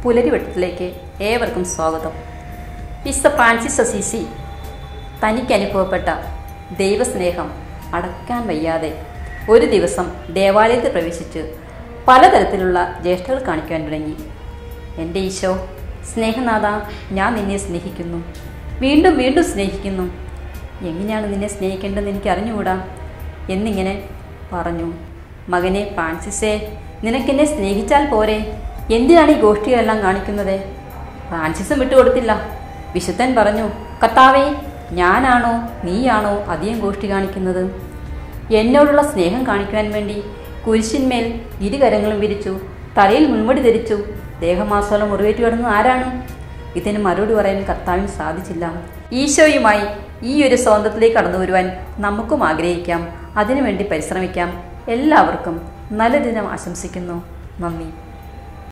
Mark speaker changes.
Speaker 1: പുലരിവട്ടത്തിലേക്ക് ഏവർക്കും സ്വാഗതം വിശുദ്ധ ഫ്രാൻസിസ് അസീസി തനിക്ക് അനുഭവപ്പെട്ട ദൈവസ്നേഹം അടക്കാൻ വയ്യാതെ ഒരു ദിവസം ദേവാലയത്തിൽ പ്രവേശിച്ച് പലതരത്തിലുള്ള ജ്യേഷ്ഠകൾ കാണിക്കാൻ തുടങ്ങി എൻ്റെ ഈശോ സ്നേഹനാഥ ഞാൻ നിന്നെ സ്നേഹിക്കുന്നു വീണ്ടും വീണ്ടും സ്നേഹിക്കുന്നു എങ്ങനെയാണ് നിന്നെ സ്നേഹിക്കേണ്ടതെന്ന് എനിക്ക് അറിഞ്ഞുകൂടാ എന്നിങ്ങനെ പറഞ്ഞു മകനെ ഫ്രാൻസിസേ നിനക്കെന്നെ സ്നേഹിച്ചാൽ പോരെ എന്തിനാണ് ഈ ഗോഷ്ഠികളെല്ലാം കാണിക്കുന്നത് ഫ്രാൻസിസും വിട്ടുകൊടുത്തില്ല വിശുദ്ധൻ പറഞ്ഞു കർത്താവേ ഞാനാണോ നീയാണോ അധികം ഗോഷ്ഠി കാണിക്കുന്നത് എന്നോടുള്ള സ്നേഹം കാണിക്കുവാൻ വേണ്ടി കുരിശിന്മേൽ ഇരുകരങ്ങളും വിരിച്ചു തലയിൽ മുൻമുടി ധരിച്ചു ദേഹമാസോളം മുറിവേറ്റു കിടന്നത് ആരാണ് ഇതിന് മറുപടി പറയാൻ കർത്താവിന് സാധിച്ചില്ല ഈശോയുമായി ഈ ഒരു സ്വാതന്ത്ര്യത്തിലേക്ക് കടന്നു വരുവാൻ നമുക്കും ആഗ്രഹിക്കാം അതിനുവേണ്ടി പരിശ്രമിക്കാം എല്ലാവർക്കും നല്ല ദിനം ആശംസിക്കുന്നു നന്ദി